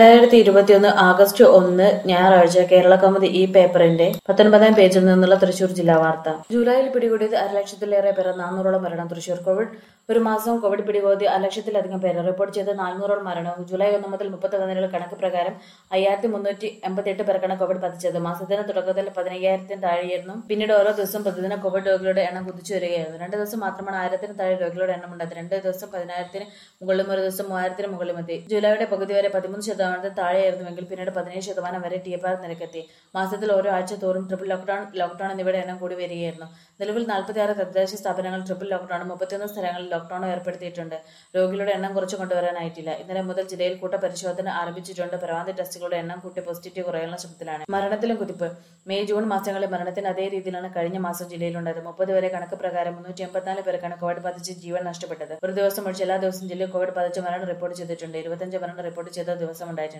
രണ്ടായിരത്തി ഇരുപത്തിയൊന്ന് ആഗസ്റ്റ് ഒന്ന് ഞായറാഴ്ച കേരള കൗമുദി ഈ പേപ്പറിന്റെ പത്തൊൻപതാം പേജിൽ നിന്നുള്ള തൃശൂർ ജില്ലാ വാർത്ത ജൂലൈയിൽ പിടികൂടിയത് അരലക്ഷത്തിലേറെ പേർ നാനൂറോളം മരണം തൃശൂർ കോവിഡ് ഒരു മാസം കോവിഡ് പിടികൂടി അരലക്ഷത്തിലധികം പേര് റിപ്പോർട്ട് ചെയ്ത നാനൂറോളം മരണവും ജൂലൈ ഒന്ന് മുതൽ മുപ്പത്തി ഒന്നിനുള്ള കണക്ക് പ്രകാരം അയ്യായിരത്തി മുന്നൂറ്റി എൺപത്തിയെട്ട് പേർക്കാണ് കോവിഡ് ബാധിച്ചത് മാസത്തിന് തുടക്കത്തിൽ പതിനയ്യായിരത്തിന് താഴെയായിരുന്നു പിന്നീട് ഓരോ ദിവസവും പ്രതിദിന കോവിഡ് രോഗികളുടെ എണ്ണം കുതിച്ചു വരികയായിരുന്നു രണ്ട് ദിവസം മാത്രമാണ് ആയിരത്തിന് താഴെ രോഗികളുടെ എണ്ണം ഉണ്ടായത് രണ്ട് ദിവസം പതിനായിരത്തിന് മുകളിലും ഒരു ദിവസം മൂവായിരത്തിന് മുകളിലും എത്തി ജൂലൈയുടെ പകുതി വരെ പതിമൂന്ന് ശതമാനത്തിൽ താഴെയായിരുന്നുവെങ്കിൽ പിന്നീട് പതിനേഴ് ശതമാനം വരെ ടി എഫ് ആർ നിരക്കെത്തി മാസത്തിൽ ഓരോ ആഴ്ച തോറും ട്രിപ്പിൾ ലോക്ക്ഡൌൺ ലോക്ക്ഡൌൺ എന്നിവയുടെ എണ്ണം കൂടി വരികയായിരുന്നു നിലവിൽ നാൽപ്പത്തിയാറ് തദ്ദേശ സ്ഥാപനങ്ങൾ ട്രിപ്പിൾ ലോക്ക്ഡൌണും മുപ്പത്തിയൊന്ന് സ്ഥലങ്ങളിൽ ലോക്ക്ഡൌണും ഏർപ്പെടുത്തിയിട്ടുണ്ട് രോഗികളുടെ എണ്ണം കുറച്ചു കൊണ്ടുവരാനായിട്ടില്ല ഇന്നലെ മുതൽ ജില്ലയിൽ കൂട്ടപരിശോധന ആരംഭിച്ചിട്ടുണ്ട് പ്രവാന്തി ടെസ്റ്റുകളുടെ എണ്ണം കൂട്ടി പോസിറ്റീവ് കുറയാനുള്ള ശ്രമത്തിലാണ് മരണത്തിലും കുതിപ്പ് മെയ് ജൂൺ മാസങ്ങളിൽ മരണത്തിന് അതേ രീതിയിലാണ് കഴിഞ്ഞ മാസം ജില്ലയിലുണ്ടായത് മുപ്പത് വരെ കണക്ക് പ്രകാരം മുന്നൂറ്റി എൺപത്തിനാല് പേർക്കാണ് കോവിഡ് ബാധിച്ച് ജീവൻ നഷ്ടപ്പെട്ടത് ഒരു ദിവസം ഒഴിച്ച് എല്ലാ ദിവസവും ജില്ലയിൽ കോവിഡ് ബാധിച്ച് മരണം റിപ്പോർട്ട് ചെയ്തിട്ടുണ്ട് ഇരുപത്തഞ്ച് മരണം റിപ്പോർട്ട് ചെയ്ത ദിവസം ഉണ്ടായിട്ടുണ്ട്